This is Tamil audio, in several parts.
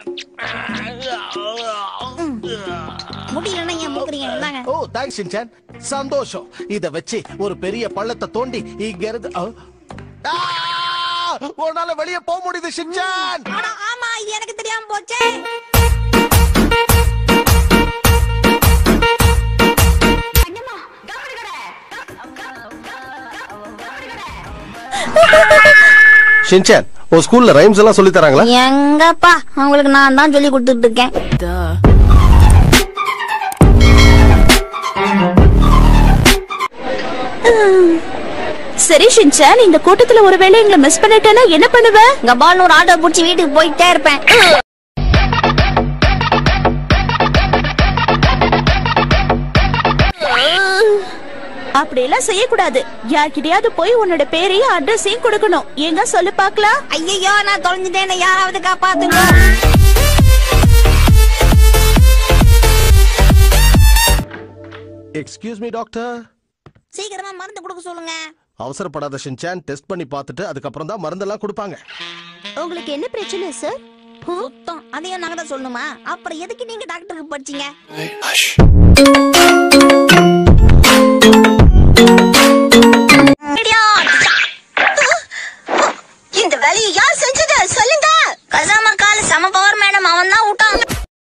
முடியலன்னா ஏன் மூக்குறீங்க இந்தாங்க ஓ தேங்க்ஸ் ஷின்சான் சந்தோஷம் இத வச்சு ஒரு பெரிய பள்ளத்தை தோண்டி இங்க இருந்து ஆ! ஆ! உன்னால வெளியே போக முடியுது ஷின்சான் அட, ஆமா இது எனக்கு தெரியாம போச்சே ஷின்சான் உன் ஸ்கூல்ல ரைம்ஸ் எல்லாம் சொல்லி தராங்களா எங்கப்பா அவங்களுக்கு நான் தான் சொல்லி கொடுத்துட்டு இருக்கேன் சரி ஷின்சான் இந்த கூட்டத்துல ஒருவேளை எங்களை மிஸ் பண்ணிட்டேன்னா என்ன பண்ணுவ இங்க பால் ஒரு ஆட்டோ புடிச்சு வீட்டுக்கு போயிட்டே இருப்பேன் அப்படி எல்லாம் செய்யக்கூடாது யார்கிட்டயாவது போய் உன்னோட பேரையும் அட்ரஸையும் கொடுக்கணும் எங்க சொல்லு பாக்கலாம் ஐயோ நான் தொலைஞ்சிட்டேன்னு யாராவது காப்பாத்துங்க எக்ஸ்கியூஸ் மீ டாக்டர் சீக்கிரமா மருந்து கொடுக்க சொல்லுங்க அவசரப்படாத ஷின்சான் டெஸ்ட் பண்ணி பார்த்துட்டு அதுக்கப்புறம் தான் மருந்தெல்லாம் கொடுப்பாங்க உங்களுக்கு என்ன பிரச்சனை சார் சுத்தம் அதையும் நாங்க தான் சொல்லணுமா அப்புறம் எதுக்கு நீங்க டாக்டருக்கு படிச்சீங்க இந்த வேலையை யார் செஞ்சது சொல்லுங்க கசாம கால சம பவர் மேடம் அவன் தான் விட்டான்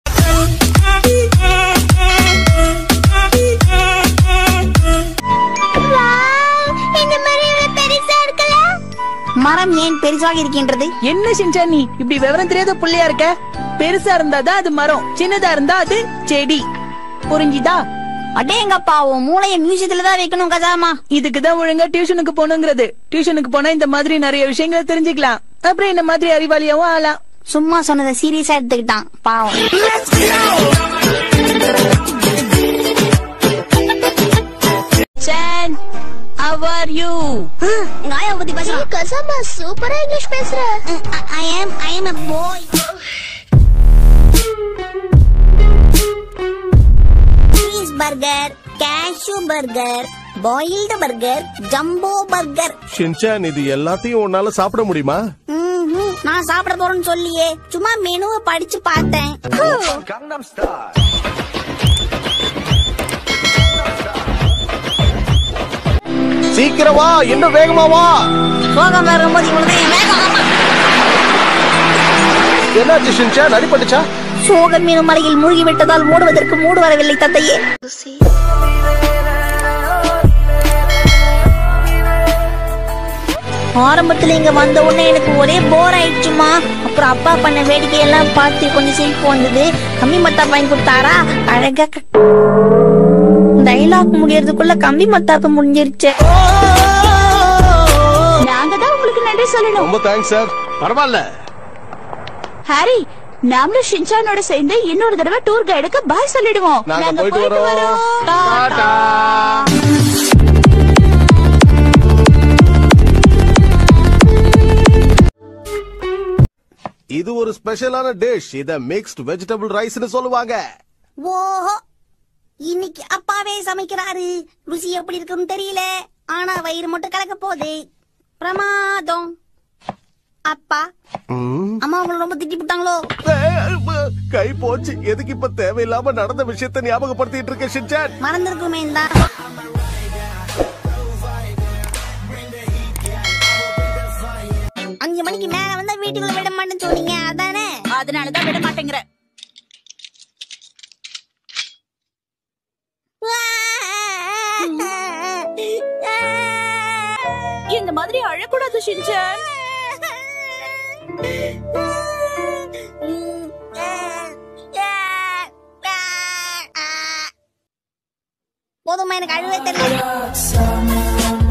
மரம் ஏன் பெரிசாக இருக்கின்றது என்ன சின்சான் நீ இப்படி விவரம் தெரியாத புள்ளையா இருக்க பெருசா இருந்தாதான் அது மரம் சின்னதா இருந்தா அது செடி புரிஞ்சுதா அடேங்கப்பா உன் மூளைய மியூசியத்துல தான் வைக்கணும் கசாமா இதுக்குதான் ஒழுங்கா டியூஷனுக்கு போகணுங்கிறது டியூஷனுக்கு போனா இந்த மாதிரி நிறைய விஷயங்களை தெரிஞ்சுக்கலாம் அப்புறம் இந்த மாதிரி அறிவாளியாவும் ஆகலாம் சும்மா சொன்னதை சீரியஸா எடுத்துக்கிட்டான் பாவம் சான் how are you காயா பத்தி பேசுறான் கசாமா சூப்பரா இங்கிலீஷ் பேசுற I am I am a boy cheese burger cashew burger boiled burger jumbo burger Shinchan இது எல்லாத்தையும் உன்னால சாப்பிட முடியுமா நான் சாப்பிட போறேன்னு சொல்லியே சும்மா மெனுவை படிச்சு பார்த்தேன் சீக்கிரம் வா இன்னும் வேகமா வா சோகம் வரும்போது இவ்வளவுதான் வேகம் ஆமா என்னாச்சு ஷின்சான் அடிபட்டுச்சா சோக மீன் மலையில் மூழ்கி விட்டதால் மூடுவதற்கு மூடு வரவில்லை தந்தையே ஆரம்பத்துல இங்க வந்த உடனே எனக்கு ஒரே போர் ஆயிடுச்சுமா அப்புறம் அப்பா பண்ண வேடிக்கை எல்லாம் பார்த்து கொஞ்சம் சிரிப்பு வந்தது கம்மி மத்தாப்பு வாங்கி கொடுத்தாரா அழகா டைலாக் முடியறதுக்குள்ள கம்பி மத்தாப்பு முடிஞ்சிருச்சு நாங்க தான் உங்களுக்கு நன்றி சொல்லணும் ரொம்ப தேங்க்ஸ் சார் பரவாயில்ல ஹாரி நாமளும் ஷின்சானோட சேர்ந்து இன்னொரு தடவை டூர் கைடுக்கு பாய் சொல்லிடுவோம் நாங்க போயிட்டு வரோம் டாடா. இது ஒரு ஸ்பெஷலான டிஷ் இத மிக்ஸ்ட் வெஜிடபிள் ரைஸ்னு சொல்லுவாங்க ஓஹோ இன்னைக்கு அப்பாவே சமைக்கிறாரு ருசி எப்படி இருக்குன்னு தெரியல ஆனா வயிறு மட்டும் கலக்க போகுது பிரமாதம் அப்பா ம். அம்மா உங்களை ரொம்ப திட்டி விட்டாங்களோ கை போச்சு எதுக்கு இப்ப தேவையில்லாம நடந்த விஷயத்தை ஞாபகப்படுத்திட்டு இருக்க ஷின்சான் மறந்துருக்குமே தான் அஞ்சு மணிக்கு மேல வந்தா வீட்டுக்குள்ள விட மாட்டேன்னு சொன்னீங்க அதானே அதனாலதான் விட மாட்டேங்கிற இந்த மாதிரி அழக்கூடாது ஷின்சான் போதுமா எனக்கு அழுவே தெரியல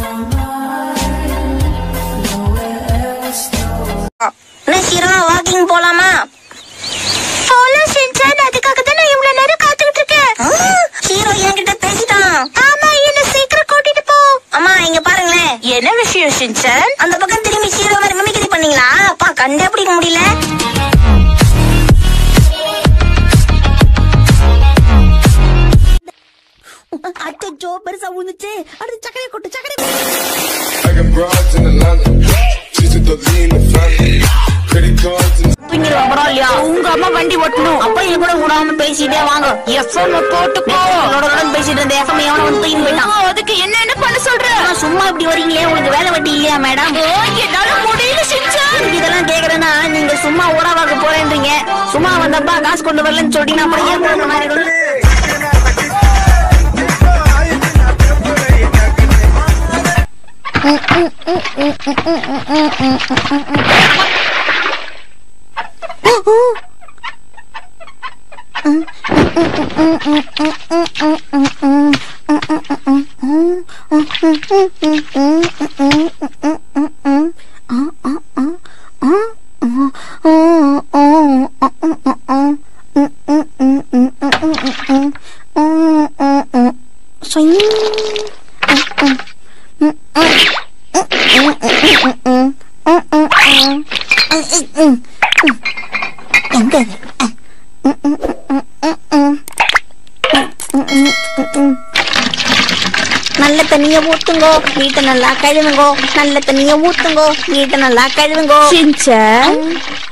சீரமா வாக்கிங் போலாமா போலாம் சென்சான் அதுக்காக தான் நான் இவ்வளவு நேரம் காத்துக்கிட்டு இருக்கேன் ஹீரோ என்கிட்ட பேசிட்டான் ஆமா என்ன சீக்கிரம் கூட்டிட்டு போ அம்மா இங்க பாருங்களேன் என்ன விஷயம் ஷின்சான் அந்த பக்கம் திரும்பி ஹீரோ மாதிரி மிமிக்ரி பண்ணீங்களா அப்பா கண்டே பிடிக்க முடியல அச்சோ பெருசா விழுந்துச்சு அடுத்து சக்கரை கொட்டு சக்கரை I got broads in Atlanta. She's a the lean the family. Credit cards and பிங்கிற அப்புறம் இல்லையா உங்க அம்மா வண்டி ஓட்டணும் அப்ப என் கூட விடாம பேசிட்டே வாங்க எஃப்எம் போட்டுக்கோ உடனே பேசிட்டு இருந்த எஃப்எம் எவன வந்து தூக்கி போயிட்டான் அதுக்கு என்ன என்ன பண்ண சொல்ற ஆனா, சும்மா இப்படி வரீங்களே உங்களுக்கு வேலை வெட்டி இல்லையா மேடம் என்னால முடியல சின்சான் இதெல்லாம் கேக்குறேன்னா நீங்க சும்மா உறவாக்க போறேன்றீங்க சும்மா வந்தப்பா காசு கொண்டு வரலன்னு சொல்லிட்டீங்கன்னா அப்புறம் ஏன் போற மாதிரி இருக்கும்? எங்க நல்ல தண்ணிய ஊத்துங்கோ வீட்டை நல்லா கழுவுங்கோ நல்ல தண்ணிய ஊத்துங்கோ வீட்டை நல்லா கழுவுங்கோ சின்சான்